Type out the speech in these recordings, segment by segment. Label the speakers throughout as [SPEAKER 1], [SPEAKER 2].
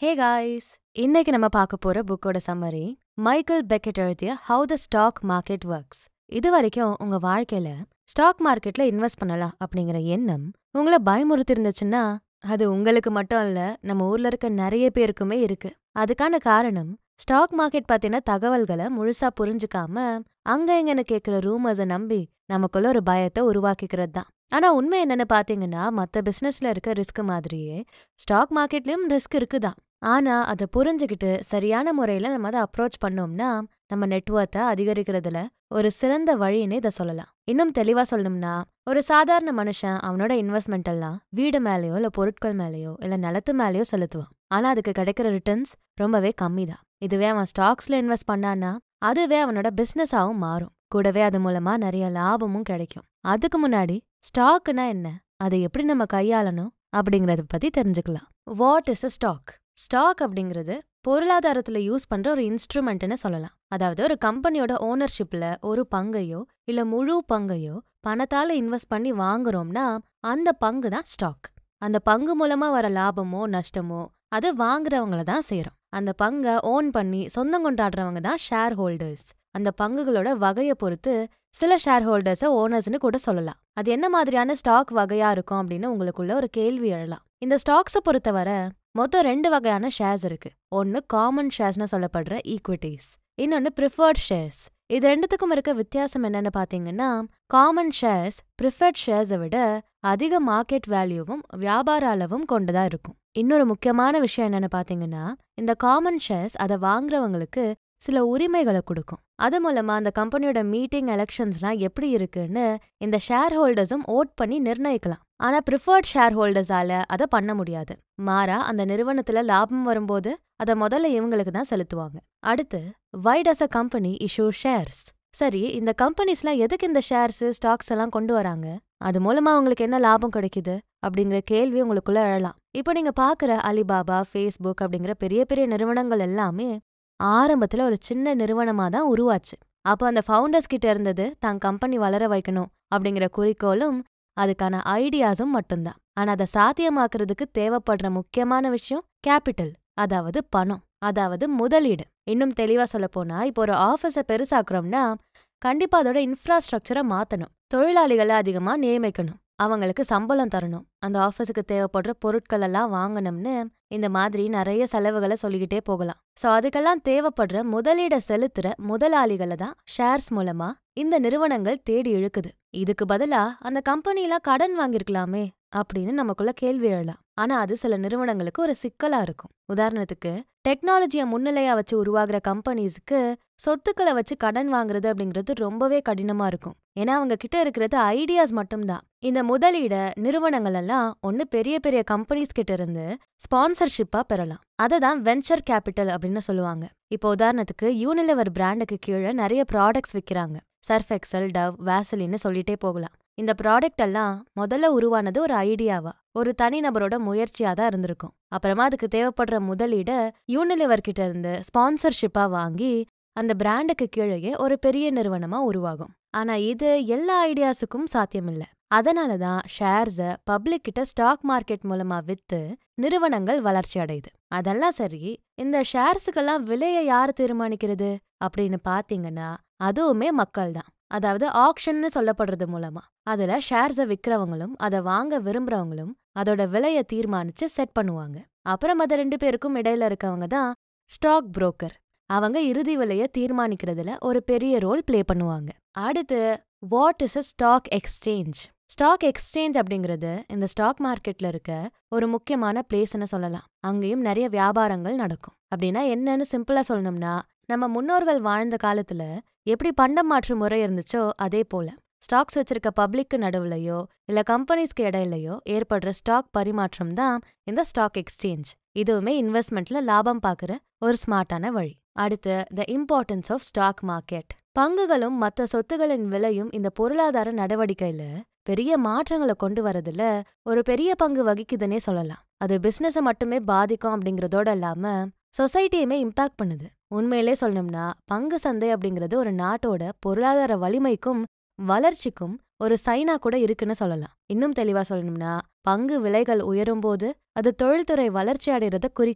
[SPEAKER 1] hey guys இன்னைக்கு நம்ம பார்க்க போற புக்கோட சம்மரி மைக்கேல் பெக்கெட் எழுதிய how the stock market works இது வரைக்கும் உங்க வாழ்க்கையில ஸ்டாக் மார்க்கெட்ல இன்வெஸ்ட் பண்ணலாம் அப்படிங்கிற எண்ணம் உங்களை பயமுறுத்தி இருந்துச்சுன்னா அது உங்களுக்கு மட்டும் இல்ல நம்ம ஊர்ல இருக்க நிறைய பேருக்குமே இருக்கு அதுக்கான காரணம் ஸ்டாக் மார்க்கெட் பத்தின தகவல்களை முழுசா புரிஞ்சுக்காம அங்க எங்கன்னு கேக்குற ரூமர்ஸை நம்பி நமக்குள்ள ஒரு பயத்தை உருவாக்கிக்கிறது தான் ஆனா உண்மை என்னன்னு பாத்தீங்கன்னா மத்த பிசினஸ்ல இருக்க ரிஸ்க் மாதிரியே ஸ்டாக் மார்க்கெட்லயும் ரிஸ்க் இருக்குதான் ஆனா அதை புரிஞ்சுக்கிட்டு சரியான முறையில நம்ம அதை அப்ரோச் பண்ணோம்னா நம்ம நெட்ஒர்த்தை அதிகரிக்கிறதுல ஒரு சிறந்த வழின்னு இதை சொல்லலாம் இன்னும் தெளிவா சொல்லணும்னா ஒரு சாதாரண மனுஷன் அவனோட இன்வெஸ்ட்மெண்ட் எல்லாம் வீடு மேலேயோ இல்ல பொருட்கள் மேலேயோ இல்ல நிலத்து மேலேயோ செலுத்துவான் ஆனா அதுக்கு கிடைக்கிற ரிட்டர்ன்ஸ் ரொம்பவே கம்மி தான் இதுவே அவன் ஸ்டாக்ஸ்ல இன்வெஸ்ட் பண்ணான்னா அதுவே அவனோட பிசினஸாவும் மாறும் கூடவே அது மூலமா நிறைய லாபமும் கிடைக்கும் அதுக்கு முன்னாடி ஸ்டாக்னா என்ன அதை எப்படி நம்ம கையாளணும் அப்படிங்கறத பத்தி தெரிஞ்சுக்கலாம் what is a stock stock அப்படிங்கிறது பொருளாதாரத்துல யூஸ் பண்ற ஒரு இன்ஸ்ட்ருமெண்ட்னு சொல்லலாம் அதாவது ஒரு கம்பெனியோட ஓனர்ஷிப்ல ஒரு பங்கையோ இல்ல முழு பங்கையோ பணத்தால இன்வெஸ்ட் பண்ணி வாங்குறோம்னா அந்த பங்கு தான் ஸ்டாக் அந்த பங்கு மூலமா வர லாபமோ நஷ்டமோ அது வாங்குறவங்கள தான் சேரும் அந்த பங்கை ஓன் பண்ணி சொந்தம் கொண்டாடுறவங்க தான் ஷேர் ஹோல்டர்ஸ் அந்த பங்குகளோட வகையை பொறுத்து சில ஷேர் ஹோல்டர்ஸை ஓனர்ஸ்னு கூட சொல்லலாம் அது என்ன மாதிரியான ஸ்டாக் வகையா இருக்கும் அப்படின்னு உங்களுக்குள்ள ஒரு கேள்வி எழலாம் இந்த ஸ்டாக்ஸை பொறுத்தவரை மொத்தம் ரெண்டு வகையான ஷேர்ஸ் இருக்கு ஒன்னு காமன் ஷேர்ஸ்னு சொல்லப்படுற ஈக்விட்டிஸ் இன்னொன்னு ப்ரிஃபர்ட் ஷேர்ஸ் இது ரெண்டுத்துக்கும் இருக்க வித்தியாசம் என்னன்னு பாத்தீங்கன்னா காமன் ஷேர்ஸ் ப்ரிஃபர்ட் ஷேர்ஸை விட அதிக மார்க்கெட் வேல்யூவும் வியாபார அளவும் கொண்டதா இருக்கும் இன்னொரு முக்கியமான விஷயம் என்னன்னு பாத்தீங்கன்னா இந்த காமன் ஷேர்ஸ் அதை வாங்குறவங்களுக்கு சில உரிமைகளை கொடுக்கும் அது மூலமா அந்த கம்பெனியோட மீட்டிங் எலெக்ஷன்ஸ்லாம் எப்படி இருக்குன்னு இந்த ஷேர் ஹோல்டர்ஸும் ஓட் பண்ணி நிர்ணயிக்கலாம் ஆனா ப்ரிஃபர்ட் ஷேர் ஹோல்டர்ஸால அதை பண்ண முடியாது மாறா அந்த நிறுவனத்துல லாபம் வரும்போது அதை முதல்ல இவங்களுக்கு தான் செலுத்துவாங்க அடுத்து why does a company issue shares சரி இந்த கம்பெனிஸ்லாம் எதுக்கு இந்த ஷேர்ஸ் ஸ்டாக்ஸ் எல்லாம் கொண்டு வராங்க அது மூலமா உங்களுக்கு என்ன லாபம் கிடைக்குது அப்படிங்கிற கேள்வி உங்களுக்குள்ள எழலாம் இப்போ நீங்க பாக்குற அலிபாபா ஃபேஸ்புக் அப்படிங்கிற பெரிய பெரிய நிறுவனங்கள் எல்லாமே ஆரம்பத்துல ஒரு சின்ன நிறுவனமா தான் உருவாச்சு அப்போ அந்த ஃபவுண்டர்ஸ் கிட்ட இருந்தது தான் கம்பெனி வளர வைக்கணும் அப்படிங்கிற குறிக்கோளும் அதுக்கான ஐடியாஸும் மட்டும்தான் ஆனா அதை சாத்தியமாக்குறதுக்கு தேவைப்படுற முக்கியமான விஷயம் கேபிட்டல் அதாவது பணம் அதாவது முதலீடு இன்னும் தெளிவா சொல்ல போனா இப்போ ஒரு ஆஃபீஸை பெருசாக்குறோம்னா கண்டிப்பா அதோட இன்ஃப்ராஸ்ட்ரக்சரை மாத்தணும் தொழிலாளிகளை அதிகமா நியமிக்கணும் அவங்களுக்கு சம்பளம் தரணும் அந்த ஆஃபீஸுக்கு தேவைப்படுற பொருட்கள் எல்லாம் வாங்கணும்னு இந்த மாதிரி நிறைய செலவுகளை சொல்லிக்கிட்டே போகலாம் சோ அதுக்கெல்லாம் தேவைப்படுற முதலீட செலுத்துற முதலாளிகளை தான் ஷேர்ஸ் மூலமா இந்த நிறுவனங்கள் தேடி இழுக்குது இதுக்கு பதிலா அந்த கம்பெனிலாம் கடன் வாங்கியிருக்கலாமே அப்படின்னு நமக்குள்ள கேள்வி எழலாம் ஆனா அது சில நிறுவனங்களுக்கு ஒரு சிக்கலா இருக்கும் உதாரணத்துக்கு டெக்னாலஜியை முன்னிலையா வச்சு உருவாகிற கம்பெனிஸ்க்கு சொத்துக்களை வச்சு கடன் வாங்குறது அப்படிங்கிறது ரொம்பவே கடினமா இருக்கும் ஏன்னா அவங்க கிட்ட இருக்கிறது ஐடியாஸ் மட்டும்தான் இந்த முதலீட நிறுவனங்கள் எல்லாம் ஒன்னு பெரிய பெரிய கம்பெனிஸ் கிட்ட இருந்து ஸ்பான்சர்ஷிப்பா பெறலாம் அதை தான் வெஞ்சர் கேபிட்டல் அப்படின்னு சொல்லுவாங்க இப்போ உதாரணத்துக்கு யூனிலிவர் பிராண்டுக்கு கீழே நிறைய ப்ராடக்ட்ஸ் விற்கிறாங்க சர்ஃப் எக்ஸல் டவ் வேசலின்னு சொல்லிட்டே போகலாம் இந்த ப்ராடக்ட் எல்லாம் முதல்ல உருவானது ஒரு ஐடியாவா ஒரு தனிநபரோட முயற்சியா தான் இருந்திருக்கும் அப்புறமா அதுக்கு தேவைப்படுற முதலீட யூனிலிவர் கிட்ட இருந்து ஸ்பான்சர்ஷிப்பா வாங்கி அந்த பிராண்டுக்கு கீழேயே ஒரு பெரிய நிறுவனமா உருவாகும் ஆனா இது எல்லா ஐடியாஸுக்கும் சாத்தியமில்ல அதனால தான் ஷேர்ஸை பப்ளிக் கிட்ட ஸ்டாக் மார்க்கெட் மூலமா வித்து நிறுவனங்கள் வளர்ச்சி அடையுது அதெல்லாம் சரி இந்த ஷேர்ஸுக்கெல்லாம் விலையை யார் தீர்மானிக்கிறது அப்படின்னு பாத்தீங்கன்னா அதுவுமே மக்கள் தான் அதாவது ஆக்ஷன்னு சொல்லப்படுறது மூலமா அதுல ஷேர்ஸை விற்கிறவங்களும் அதை வாங்க விரும்புறவங்களும் அதோட விலையை தீர்மானிச்சு செட் பண்ணுவாங்க அப்புறம் அது ரெண்டு பேருக்கும் இடையில இருக்கவங்க தான் ஸ்டாக் புரோக்கர் அவங்க இறுதி விலையை தீர்மானிக்கிறதுல ஒரு பெரிய ரோல் ப்ளே பண்ணுவாங்க அடுத்து what is a stock exchange stock exchange அப்படிங்கிறது இந்த ஸ்டாக் மார்க்கெட்ல இருக்க ஒரு முக்கியமான பிளேஸ்னு சொல்லலாம் அங்கேயும் நிறைய வியாபாரங்கள் நடக்கும் அப்படின்னா என்னன்னு சிம்பிளா சொல்லணும்னா நம்ம முன்னோர்கள் வாழ்ந்த காலத்துல எப்படி பண்டம் மாற்று முறை இருந்துச்சோ அதே போல ஸ்டாக்ஸ் வச்சிருக்க பப்ளிக்கு நடுவுலையோ இல்ல கம்பெனிஸ்க்கு இடையிலையோ ஏற்படுற ஸ்டாக் பரிமாற்றம் தான் இந்த ஸ்டாக் எக்ஸ்சேஞ்ச் இதுவுமே இன்வெஸ்ட்மெண்ட்ல லாபம் பார்க்குற ஒரு ஸ்மார்ட்டான வழி அடுத்து the importance of stock market பங்குகளும் மற்ற சொத்துகளின் விலையும் இந்த பொருளாதார நடவடிக்கையில பெரிய மாற்றங்களை கொண்டு வரதுல ஒரு பெரிய பங்கு வகிக்குதுன்னே சொல்லலாம் அது பிசினஸை மட்டுமே பாதிக்கும் அப்படிங்கறதோட இல்லாம சொசைட்டியுமே இம்பாக்ட் பண்ணுது உண்மையிலே சொல்லணும்னா பங்கு சந்தை அப்படிங்கிறது ஒரு நாட்டோட பொருளாதார வலிமைக்கும் வளர்ச்சிக்கும் ஒரு சைனா கூட இருக்குன்னு சொல்லலாம் இன்னும் தெளிவா சொல்லணும்னா பங்கு விலைகள் உயரும்போது அது தொழில்துறை வளர்ச்சி அடைறத குறிக்குது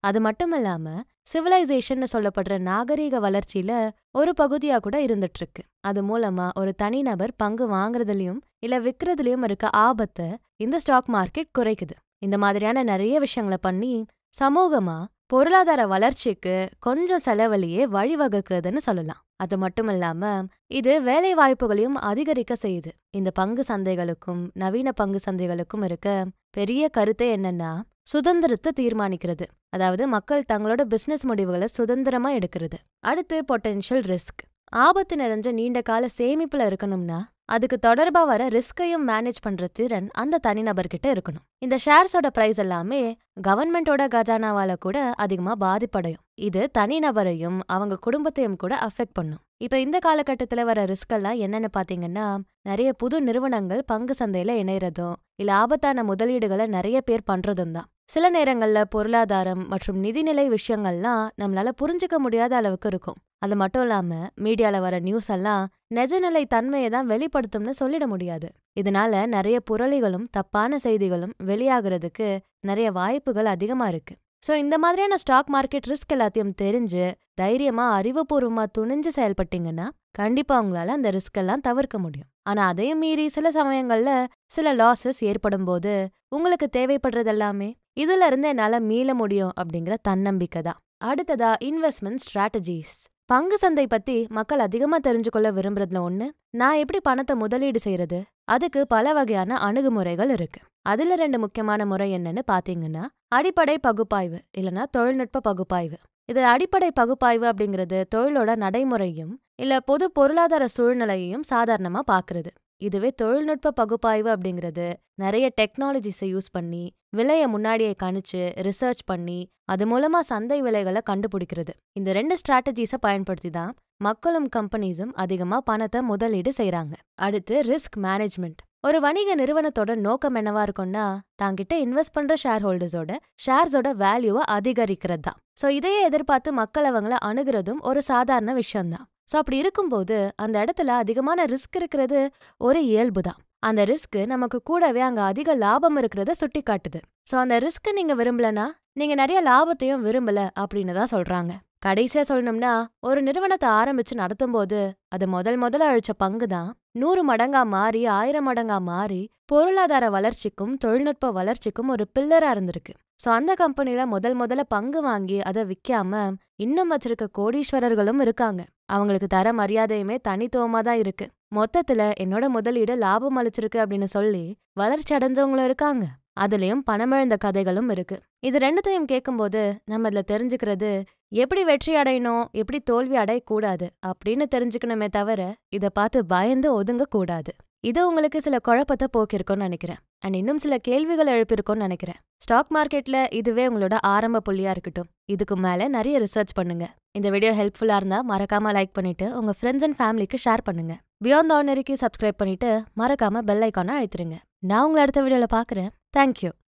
[SPEAKER 1] அது மட்டும் இல்லாம சிவிலைசேஷன் சொல்லப்படுற நாகரீக வளர்ச்சியில ஒரு பகுதியா கூட இருந்துட்டு இருக்கு அது மூலமா ஒரு தனிநபர் பங்கு வாங்குறதுலயும் இல்ல விக்கிறதுலயும் இருக்க ஆபத்தை இந்த ஸ்டாக் மார்க்கெட் குறைக்குது இந்த மாதிரியான நிறைய விஷயங்களை பண்ணி சமூகமா பொருளாதார வளர்ச்சிக்கு கொஞ்சம் செலவழியே வழிவகுக்குதுன்னு சொல்லலாம் அது மட்டும் இல்லாம இது வேலை வாய்ப்புகளையும் அதிகரிக்க செய்யுது இந்த பங்கு சந்தைகளுக்கும் நவீன பங்கு சந்தைகளுக்கும் இருக்க பெரிய கருத்தே என்னன்னா சுதந்திரத்தை தீர்மானிக்கிறது அதாவது மக்கள் தங்களோட பிசினஸ் முடிவுகளை சுதந்திரமா எடுக்கிறது அடுத்து பொட்டென்ஷியல் ரிஸ்க் ஆபத்து நிறைஞ்ச நீண்ட கால சேமிப்புல இருக்கணும்னா அதுக்கு தொடர்பா வர ரிஸ்கையும் மேனேஜ் பண்ற திறன் அந்த தனிநபர்கிட்ட இருக்கணும் இந்த ஷேர்ஸோட பிரைஸ் எல்லாமே கவர்மெண்டோட கஜானாவால கூட அதிகமா பாதிப்படையும் இது தனிநபரையும் அவங்க குடும்பத்தையும் கூட அஃபெக்ட் பண்ணும் இப்ப இந்த காலகட்டத்துல வர ரிஸ்க் எல்லாம் என்னன்னு பாத்தீங்கன்னா நிறைய புது நிறுவனங்கள் பங்கு சந்தையில இணையறதும் இல்ல ஆபத்தான முதலீடுகளை நிறைய பேர் பண்றதும் தான் சில நேரங்கள்ல பொருளாதாரம் மற்றும் நிதிநிலை விஷயங்கள்லாம் நம்மளால புரிஞ்சுக்க முடியாத அளவுக்கு இருக்கும் அது மட்டும் இல்லாம மீடியால வர நியூஸ் எல்லாம் நிஜநிலை தன்மையை தான் வெளிப்படுத்தும்னு சொல்லிட முடியாது இதனால நிறைய புரளிகளும் தப்பான செய்திகளும் வெளியாகிறதுக்கு நிறைய வாய்ப்புகள் அதிகமா இருக்கு ஸோ இந்த மாதிரியான ஸ்டாக் மார்க்கெட் ரிஸ்க் எல்லாத்தையும் தெரிஞ்சு தைரியமா அறிவுபூர்வமா துணிஞ்சு செயல்பட்டீங்கன்னா கண்டிப்பா உங்களால அந்த ரிஸ்க் எல்லாம் தவிர்க்க முடியும் ஆனா அதையும் மீறி சில சமயங்கள்ல சில லாசஸ் ஏற்படும் போது உங்களுக்கு தேவைப்படுறது எல்லாமே இதுல இருந்து என்னால மீள முடியும் அப்படிங்கிற தன்னம்பிக்கை தான் அடுத்ததா இன்வெஸ்ட்மெண்ட் ஸ்ட்ராட்டஜிஸ் பங்கு சந்தை பத்தி மக்கள் அதிகமா தெரிஞ்சுக்கொள்ள விரும்புறதுல ஒண்ணு நான் எப்படி பணத்தை முதலீடு செய்யறது அதுக்கு பல வகையான அணுகுமுறைகள் இருக்கு அதுல ரெண்டு முக்கியமான முறை என்னன்னு பாத்தீங்கன்னா அடிப்படை பகுப்பாய்வு இல்லனா தொழில்நுட்ப பகுப்பாய்வு இது அடிப்படை பகுப்பாய்வு அப்படிங்கிறது தொழிலோட நடைமுறையும் இல்ல பொது பொருளாதார சூழ்நிலையையும் சாதாரணமா பாக்குறது இதுவே தொழில்நுட்ப பகுப்பாய்வு அப்படிங்கிறது நிறைய டெக்னாலஜிஸை யூஸ் பண்ணி விலையை முன்னாடியே கணிச்சு ரிசர்ச் பண்ணி அது மூலமா சந்தை விலைகளை கண்டுபிடிக்கிறது இந்த ரெண்டு ஸ்ட்ராட்டஜிஸை பயன்படுத்தி தான் மக்களும் கம்பெனிஸும் அதிகமா பணத்தை முதலீடு செய்றாங்க அடுத்து ரிஸ்க் மேனேஜ்மெண்ட் ஒரு வணிக நிறுவனத்தோட நோக்கம் என்னவா இருக்கும்னா தாங்கிட்ட இன்வெஸ்ட் பண்ற ஷேர் ஹோல்டர்ஸோட ஷேர்ஸோட வேல்யூவை அதிகரிக்கிறது தான் ஸோ இதையே எதிர்பார்த்து மக்கள் அவங்கள அணுகிறதும் ஒரு சாதாரண விஷயம்தான் ஸோ அப்படி இருக்கும்போது அந்த இடத்துல அதிகமான ரிஸ்க் இருக்கிறது ஒரு இயல்பு தான் அந்த ரிஸ்க் நமக்கு கூடவே அங்க அதிக லாபம் இருக்கிறத சுட்டி காட்டுது ஸோ அந்த ரிஸ்க் நீங்க விரும்பலனா நீங்க நிறைய லாபத்தையும் விரும்பல அப்படின்னு தான் சொல்றாங்க கடைசியா சொல்லணும்னா ஒரு நிறுவனத்தை ஆரம்பிச்சு நடத்தும் போது அது முதல் முதல்ல அழிச்ச பங்கு தான் நூறு மடங்கா மாறி ஆயிரம் மடங்கா மாறி பொருளாதார வளர்ச்சிக்கும் தொழில்நுட்ப வளர்ச்சிக்கும் ஒரு பில்லரா இருந்திருக்கு ஸோ அந்த கம்பெனில முதல் முதல்ல பங்கு வாங்கி அதை விற்காம இன்னும் வச்சிருக்க கோடீஸ்வரர்களும் இருக்காங்க அவங்களுக்கு தர மரியாதையுமே தனித்துவமா தான் இருக்கு மொத்தத்துல என்னோட முதலீடு லாபம் அளிச்சிருக்கு அப்படின்னு சொல்லி வளர்ச்சி அடைஞ்சவங்களும் இருக்காங்க அதுலயும் பணமிழந்த கதைகளும் இருக்கு இது ரெண்டுத்தையும் கேட்கும்போது நம்ம இதுல தெரிஞ்சுக்கிறது எப்படி வெற்றி அடையணும் எப்படி தோல்வி அடையக்கூடாது அப்படின்னு தெரிஞ்சுக்கணுமே தவிர இத பார்த்து பயந்து ஒதுங்க கூடாது இது உங்களுக்கு சில குழப்பத்தை போக்கிருக்கும்னு நினைக்கிறேன் அண்ட் இன்னும் சில கேள்விகள் எழுப்பியிருக்கும்னு நினைக்கிறேன் ஸ்டாக் மார்க்கெட்ல இதுவே உங்களோட ஆரம்ப புள்ளியா இருக்கட்டும் இதுக்கு மேல நிறைய ரிசர்ச் பண்ணுங்க இந்த வீடியோ ஹெல்ப்ஃபுல்லா இருந்தா மறக்காம லைக் பண்ணிட்டு உங்க ஃப்ரெண்ட்ஸ் அண்ட் ஃபேமிலிக்கு ஷேர் பண்ணுங்க பியாண்ட் ஆர்டினரிக்கு சப்ஸ்கிரைப் பண்ணிட்டு மறக்காம பெல் ஐக்கானை அழுத்திருங்க நான் உங்களை அடுத்த வீடியோல பாக்குறேன் தேங்க்யூ